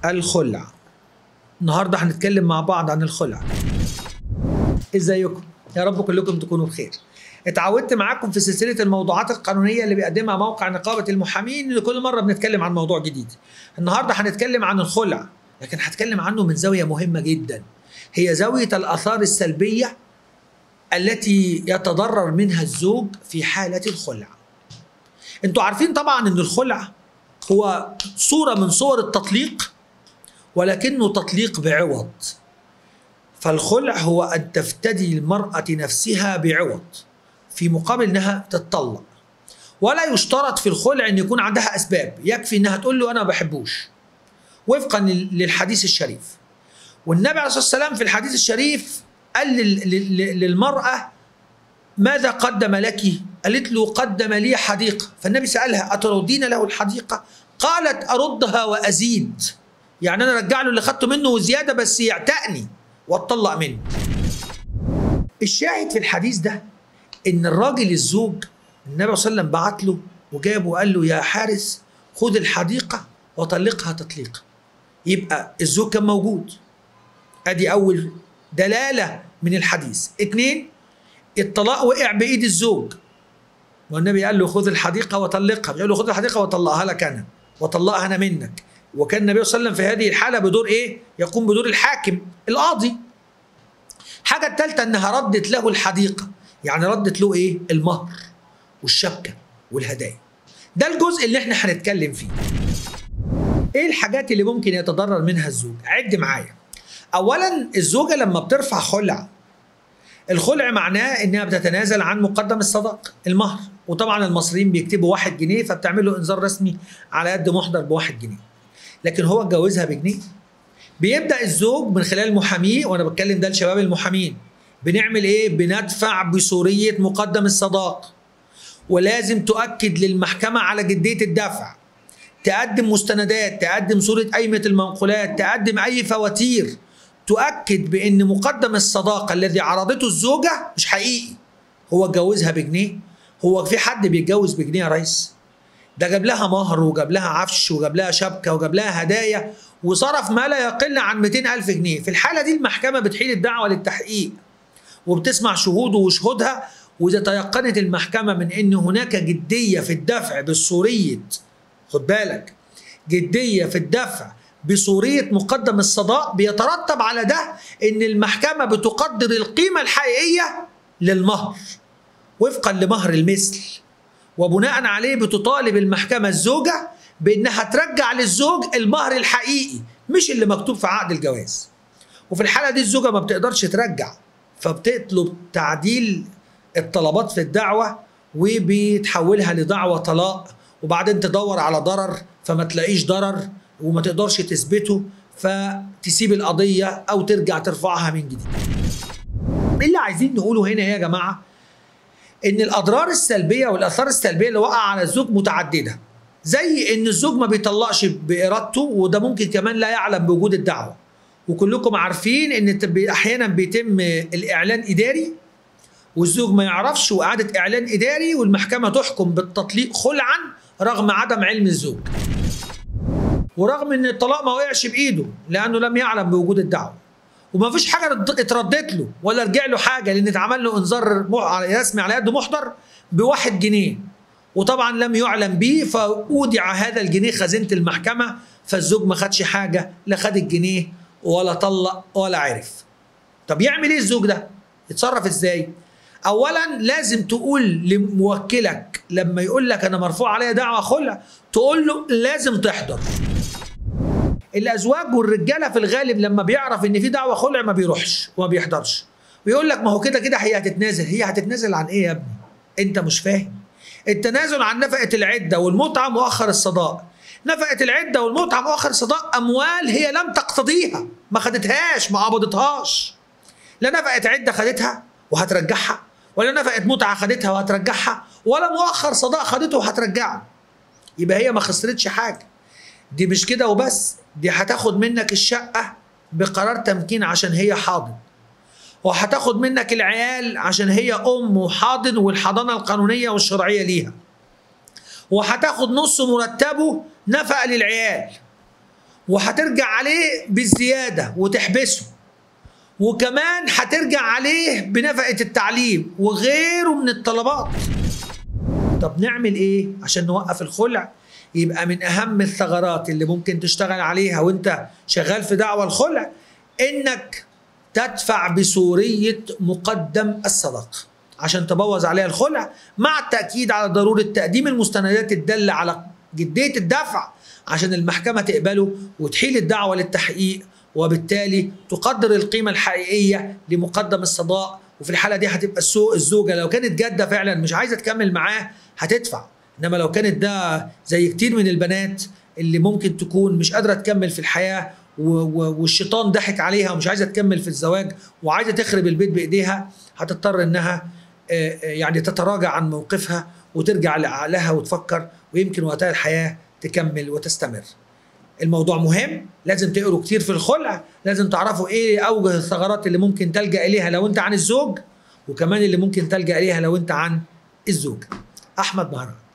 الخلع النهارده هنتكلم مع بعض عن الخلع ازيكم يا رب كلكم تكونوا بخير اتعودت معاكم في سلسله الموضوعات القانونيه اللي بيقدمها موقع نقابه المحامين اللي كل مره بنتكلم عن موضوع جديد النهارده هنتكلم عن الخلع لكن هتكلم عنه من زاويه مهمه جدا هي زاويه الاثار السلبيه التي يتضرر منها الزوج في حاله الخلع انتوا عارفين طبعا ان الخلع هو صوره من صور التطليق ولكنه تطليق بعوض فالخلع هو ان تفتدي المراه نفسها بعوض في مقابل انها تتطلق ولا يشترط في الخلع ان يكون عندها اسباب يكفي انها تقول له انا ما بحبوش وفقا للحديث الشريف والنبي عليه الصلاه والسلام في الحديث الشريف قال للمراه ماذا قدم لك؟ قالت له قدم لي حديقه فالنبي سالها اتردين له الحديقه؟ قالت اردها وازيد يعني انا ارجع له اللي خدته منه وزياده بس يعتقني واتطلق منه. الشاهد في الحديث ده ان الراجل الزوج النبي صلى الله عليه وسلم بعت له وجابه وقال له يا حارس خذ الحديقه وطلقها تطليقا. يبقى الزوج كان موجود. ادي اول دلاله من الحديث. اثنين الطلاق وقع بايد الزوج. والنبي قال له خذ الحديقه وطلقها، قال له خذ الحديقه وطلقها لك انا وطلقها انا منك. وكان النبي صلى الله عليه وسلم في هذه الحاله بدور ايه؟ يقوم بدور الحاكم القاضي. حاجه الثالثه انها ردت له الحديقه، يعني ردت له ايه؟ المهر والشبكه والهدايا. ده الجزء اللي احنا هنتكلم فيه. ايه الحاجات اللي ممكن يتضرر منها الزوج؟ عد معايا. اولا الزوجه لما بترفع خلع الخلع معناه انها بتتنازل عن مقدم الصداق المهر وطبعا المصريين بيكتبوا واحد جنيه فبتعمل له انذار رسمي على قد محضر بواحد جنيه لكن هو اتجوزها بجنيه بيبدا الزوج من خلال محاميه وانا بتكلم ده لشباب المحامين بنعمل ايه بندفع بصوريه مقدم الصداق ولازم تؤكد للمحكمه على جديه الدفع تقدم مستندات تقدم صوره قايمه المنقولات تقدم اي فواتير تؤكد بان مقدم الصداقه الذي عرضته الزوجه مش حقيقي هو اتجوزها بجنيه هو في حد بيتجوز بجنيه يا ريس ده جاب لها مهر وجاب لها عفش وجاب لها شبكه وجاب لها هدايا وصرف ما لا يقل عن 200 ألف جنيه في الحالة دي المحكمة بتحيل الدعوة للتحقيق وبتسمع شهوده وشهودها وإذا تيقنت المحكمة من أن هناك جدية في الدفع بالصورية خد بالك جدية في الدفع بصورية مقدم الصداق بيترتب على ده أن المحكمة بتقدر القيمة الحقيقية للمهر وفقا لمهر المثل وبناء عليه بتطالب المحكمة الزوجة بأنها ترجع للزوج المهر الحقيقي مش اللي مكتوب في عقد الجواز وفي الحالة دي الزوجة ما بتقدرش ترجع فبتطلب تعديل الطلبات في الدعوة وبتحولها لدعوة طلاق وبعدين تدور على ضرر فما تلاقيش ضرر وما تقدرش تثبته فتسيب القضية أو ترجع ترفعها من جديد اللي عايزين نقوله هنا يا جماعة ان الاضرار السلبيه والاثار السلبيه اللي وقع على الزوج متعدده زي ان الزوج ما بيطلقش بارادته وده ممكن كمان لا يعلم بوجود الدعوه وكلكم عارفين ان احيانا بيتم الاعلان اداري والزوج ما يعرفش واعاده اعلان اداري والمحكمه تحكم بالتطليق خلعا رغم عدم علم الزوج ورغم ان الطلاق ما وقعش بايده لانه لم يعلم بوجود الدعوه وما فيش حاجه اتردت له ولا رجع له حاجه لان اتعمل له انذار رسمي على يد محضر بواحد جنيه وطبعا لم يعلم به فاودع هذا الجنيه خزينه المحكمه فالزوج ما خدش حاجه لا خد الجنيه ولا طلق ولا عرف طب يعمل ايه الزوج ده يتصرف ازاي اولا لازم تقول لموكلك لما يقول لك انا مرفوع عليا دعوه خلع تقول له لازم تحضر الازواج والرجاله في الغالب لما بيعرف ان في دعوه خلع ما بيروحش وما بيحضرش ويقول لك ما هو كده كده هي هتتنازل هي هتتنازل عن ايه يا ابني انت مش فاهم التنازل عن نفقه العده والمتعه مؤخر الصداق نفقه العده والمتعه مؤخر الصداق اموال هي لم تقتضيها ما خدتهاش ما قبضتهاش لا نفقه عده خدتها وهترجعها ولا نفقه متعه خدتها وهترجعها ولا مؤخر صداق خدته وهترجعه يبقى هي ما خسرتش حاجه دي مش كده وبس دي هتاخد منك الشقة بقرار تمكين عشان هي حاضن وهتاخد منك العيال عشان هي أم وحاضن والحضانة القانونية والشرعية ليها وهتاخد نص مرتبه نفقة للعيال وهترجع عليه بالزياده وتحبسه وكمان هترجع عليه بنفقه التعليم وغيره من الطلبات طب نعمل ايه عشان نوقف الخلع يبقى من اهم الثغرات اللي ممكن تشتغل عليها وانت شغال في دعوى الخلع انك تدفع بسوريه مقدم الصداقه عشان تبوظ عليها الخلع مع التاكيد على ضروره تقديم المستندات الداله على جديه الدفع عشان المحكمه تقبله وتحيل الدعوه للتحقيق وبالتالي تقدر القيمه الحقيقيه لمقدم الصداق وفي الحاله دي هتبقى السوق الزوجه لو كانت جاده فعلا مش عايزه تكمل معاه هتدفع انما لو كانت ده زي كتير من البنات اللي ممكن تكون مش قادره تكمل في الحياه و- و- والشيطان ضحك عليها ومش عايزه تكمل في الزواج وعايزه تخرب البيت بايديها هتضطر انها آه، آه، يعني تتراجع عن موقفها وترجع لعقلها وتفكر ويمكن وقتها الحياه تكمل وتستمر. الموضوع مهم لازم تقروا كتير في الخلع لازم تعرفوا ايه اوجه الثغرات اللي ممكن تلجا اليها لو انت عن الزوج وكمان اللي ممكن تلجا اليها لو انت عن الزوج احمد مهران